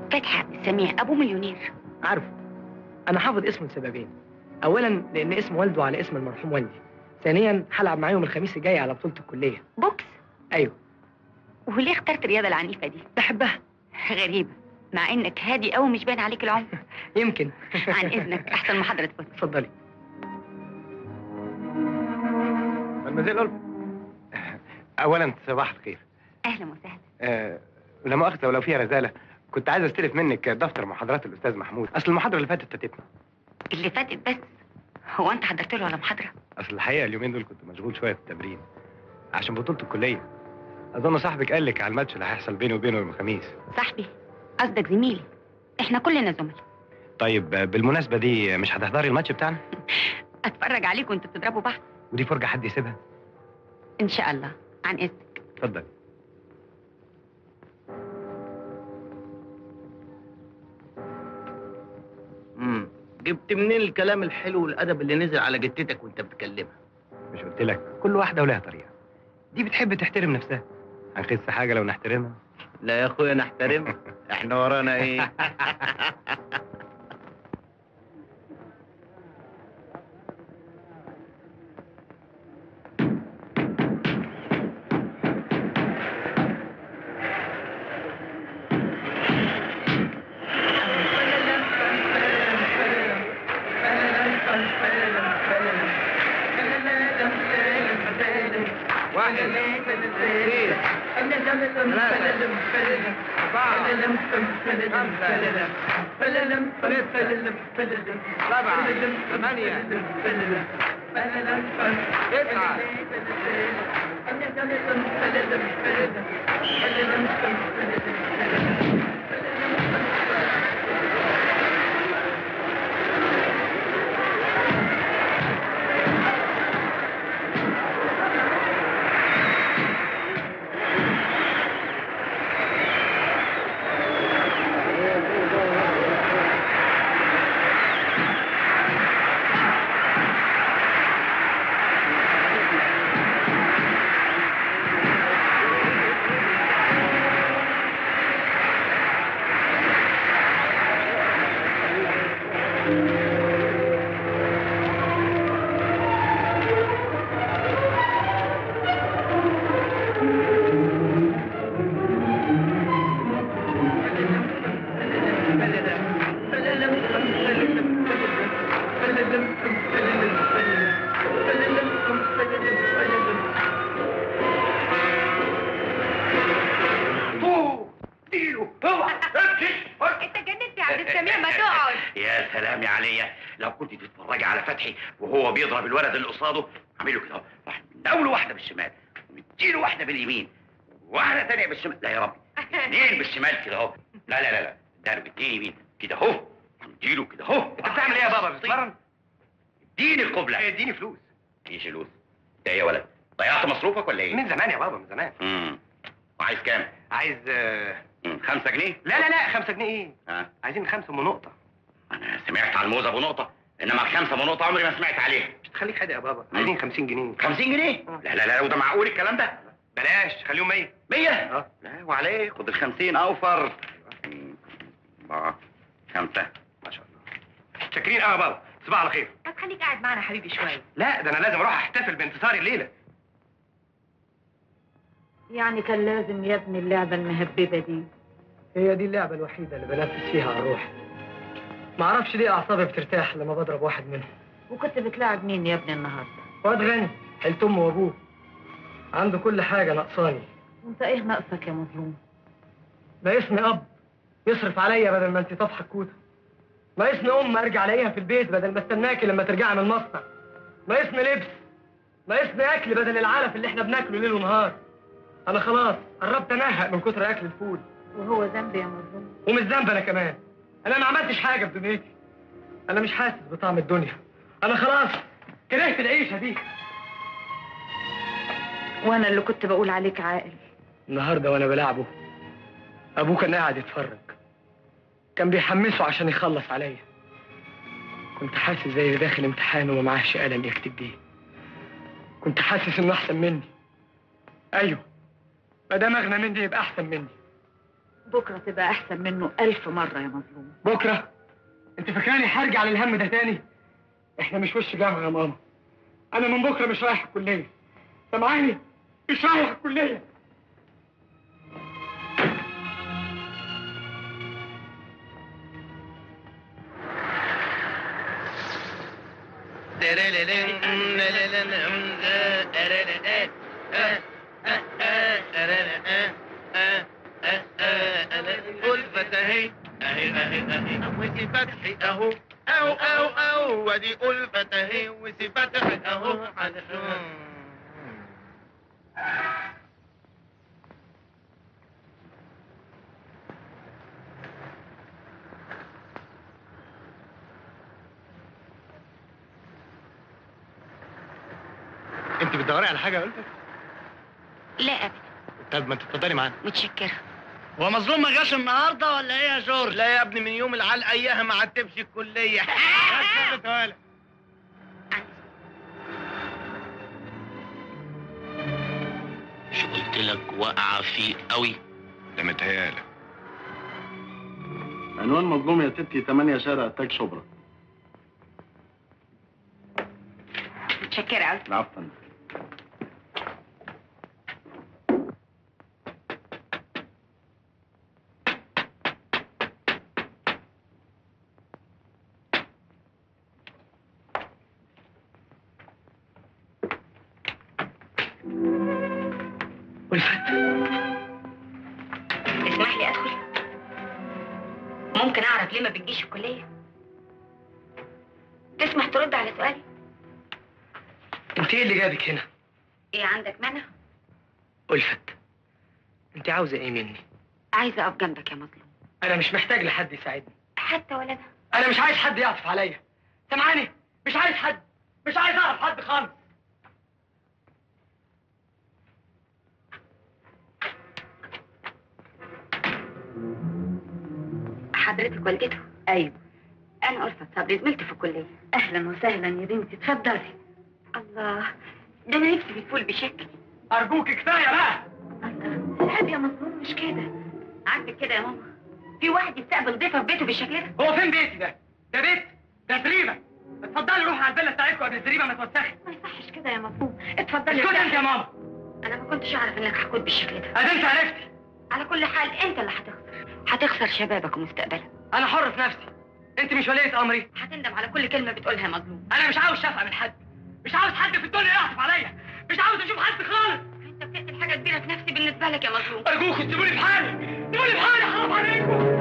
فتحي عبد السميع ابوه مليونير عارفه انا حافظ اسمه لسببين اولا لان اسم والده على اسم المرحوم والدي ثانيا هلعب معاهم الخميس الجاي على بطوله الكليه بوكس ايوه وليه اخترت الرياضه العنيفه دي بحبها غريبه مع انك هادي قوي مش باين عليك العنف يمكن عن اذنك احسن محاضره تفوت اتفضلي مدمزيل ألف اولا صباح الخير اهلا وسهلا أه لا مؤاخذه ولو فيها رزاله كنت عايز استلف منك دفتر محاضرات الاستاذ محمود اصل المحاضره اللي فاتت فاتتنا اللي فاتت بس هو انت حضرت له ولا محاضره اصل الحقيقه اليومين دول كنت مشغول شويه في التمرين عشان بطوله الكليه اظن صاحبك قال لك على الماتش اللي هيحصل بيني وبينه يوم الخميس صاحبي قصدك زميلي احنا كلنا زملاء طيب آه، بالمناسبه دي مش هتحضري الماتش بتاعنا اتفرج عليكم وانتوا بتضربوا بعض ودي فرجه حد يسيبها ان شاء الله عن اذنك اتفضل امم جبت منين الكلام الحلو والادب اللي نزل على جتتك وانت بتكلمها مش قلت لك كل واحده ولها طريقه دي بتحب تحترم نفسها هنخس حاجه لو نحترمها لا يا اخويا نحترمها احنا ورانا ايه واحد اثنين ثلاثة أربعة خمسة ستة سبعة ثمانية تسعة انت جننت يا عبد السميع ما تقعد يا سلام يا عليا لو كنت تتفرجي على فتحي وهو بيضرب الولد اللي قصاده اعمله كده اهو راح مدوله واحده بالشمال ومديله واحده باليمين واحده تانية بالشمال لا يا ربي اثنين بالشمال كده اهو لا لا لا لا ضرب اتنين يمين كده اهو مديله كده اهو انت بتعمل ايه يا بابا بتتمرن اديني القبله اديني فلوس ايش فلوس ده ايه يا ولد ضيعت مصروفك ولا ايه من زمان يا بابا من زمان امم وعايز كام عايز آه، مم، خمسة جنيه لا لا لا خمسة جنيه ايه ها عايزين خمسة ونقطة انا سمعت على الموزه ابو نقطه انما الخمسه ابو نقطه عمري ما سمعت عليها مش تخليك حادق يا بابا عايزين 50 جنيه 50 جنيه لا لا لا وده معقول الكلام ده بلاش خليهم 100 100 اه لا وعليه خد ال 50 اوفر أربعة خمسة ما شاء الله شاكرين قوي يا بابا صباح على خير طب خليك قاعد معانا حبيبي شويه لا ده انا لازم اروح احتفل بانتصاري الليله يعني كان لازم يا ابني اللعبة المهببة دي هي دي اللعبه الوحيده اللي بنفس فيها عن روحي ما اعرفش ليه اعصابي بترتاح لما بضرب واحد منهم وكنت بتلاعب مين يا ابني النهارده واد غني حيلت امه وابوه عنده كل حاجه ناقصاني وانت ايه ناقصك يا مظلوم ناقصني اب يصرف عليا بدل ما انت طافحه الكوته ناقصني ام ارجع الاقيها في البيت بدل ما استناكي لما ترجعي من المصنع ناقصني لبس ناقصني اكل بدل العلف اللي احنا بناكله ليل ونهار انا خلاص قربت انهق من كتر اكل الفول وهو ذنبي يا مظلوم ومش ذنب انا كمان انا ما عملتش حاجه في دنيتي انا مش حاسس بطعم الدنيا انا خلاص كرهت العيشه دي وانا اللي كنت بقول عليك عاقل النهارده وانا بلعبه ابوه كان قاعد يتفرج كان بيحمسه عشان يخلص عليا كنت حاسس زي اللي داخل امتحان وما معاهش قلم يكتب بيه كنت حاسس انه احسن مني ايوه ما دام اغنى مني يبقى احسن مني بكرة تبقى أحسن منه ألف مرة يا مظلوم بكره انت فاكراني هرجع للهم ده تاني احنا مش وش جامعه يا ماما انا من بكره مش رايح الكليه سامعاني مش رايح الكليه ألفة اهي اهي اهي اهي وسي فتحي اهو او او او ودي ألفة اهي وسي فتحي اهو انت بتدوري على حاجه قلت لا ابدا طب ما تتفضلي معانا متشكره هو مظلوم ما جاش النهارده ولا ايه يا جورج؟ لا يا ابني من يوم العلقه اياها ما عتبش الكليه مش قلت لك وقع فيه قوي ده متهيألك عنوان مظلوم يا ستي 8 شارع تاج شبرا متشكره قوي عفوا والفت تسمح لي ادخل ممكن اعرف ليه ما بتجيش الكليه تسمح ترد على سؤالي انت ايه اللي جابك هنا ايه عندك مانع ألفت انت عاوزه ايه مني عايزه اقف جنبك يا مظلوم انا مش محتاج لحد يساعدني حتى ولا انا انا مش عايز حد يعطف عليا سامعاني مش عايز حد مش عايز اعرف حد خالص حضرتك والدته أيوة انا ألفت صبري زميلتي في الكليه أهلا وسهلا يا بنتي اتفضلي الله ده انا نفسي بتفول بشكل ارجوك كفايه بقى الله عيب يا مظلوم مش كده عاجبك كده يا ماما في واحد يستقبل ضيفه في بيته بالشكل ده هو فين بيتي ده ده بيت ده زريبه اتفضلي روحي على الفيلا بتاعتكم قبل الزريبه ما توسخي ما يصحش كده يا مظلوم اتفضلي اسكتي انت يا ماما انا ما كنتش اعرف انك هتكون بالشكل ده ادي انت عرفتي على كل حال انت اللي هتخسر هتخسر شبابك ومستقبلك انا حر في نفسي انت مش ولية امري هتندم على كل كلمه بتقولها يا مظلوم انا مش عاوز شفقه من حد مش عاوز حد في الدنيا يعطف عليا مش عاوز اشوف حد خالص انت بتقتل حاجه كبيره في نفسي بالنسبه لك يا مظلوم ارجوكم سيبوني في حالي سيبوني في حالي حرام عليكم